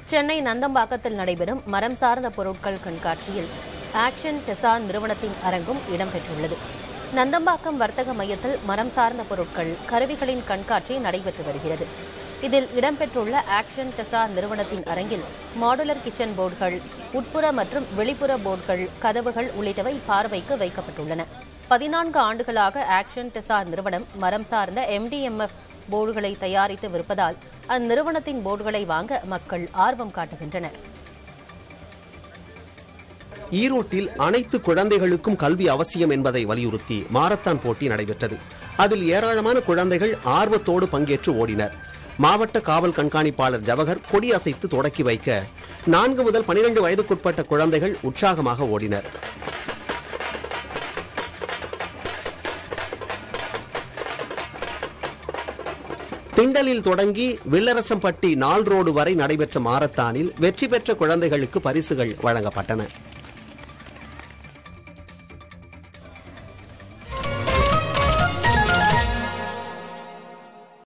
சென்னை நந்தம்பாக்கத்தில் நடைபெறும் மரம் சார்ந்த பொருட்கள் கண்காட்சியில் ஆக்ஷன் டெசா நிறுவனத்தின் அரங்கும் இடம்பெற்றுள்ளது நந்தம்பாக்கம் வர்த்தக மையத்தில் மரம் சார்ந்த பொருட்கள் கருவிகளின் கண்காட்சி நடைபெற்று வருகிறது இதில் இடம்பெற்றுள்ள ஆக்ஷன் டெசா நிறுவனத்தின் அரங்கில் மாடுலர் கிச்சன் போர்டுகள் உட்புற மற்றும் வெளிப்புற போர்டுகள் கதவுகள் உள்ளிட்டவை பார்வைக்கு வைக்கப்பட்டுள்ளன பதினான்கு ஆண்டுகளாக ஆக்ஷன் டெசா நிறுவனம் மரம் சார்ந்த எம்டிஎம்எஃப் போர்டுகளை தயாரித்து விற்பதால் அந்நிறுவனத்தின் போர்டுகளை வாங்க மக்கள் ஆர்வம் காட்டுகின்றனர் ஈரோட்டில் அனைத்து குழந்தைகளுக்கும் கல்வி அவசியம் என்பதை வலியுறுத்தி மாரத்தான் போட்டி நடைபெற்றது அதில் ஏராளமான குழந்தைகள் ஆர்வத்தோடு பங்கேற்று ஓடினர் மாவட்ட காவல் கண்காணிப்பாளர் ஜவஹர் கொடி அசைத்து தொடக்கி வைக்க நான்கு முதல் பனிரெண்டு வயதுக்குட்பட்ட குழந்தைகள் உற்சாகமாக ஓடினர் திண்டலில் தொடங்கி வில்லரசம்பட்டி நாள் ரோடு வரை நடைபெற்ற மாரத்தானில் வெற்றி பெற்ற குழந்தைகளுக்கு பரிசுகள் வழங்கப்பட்டன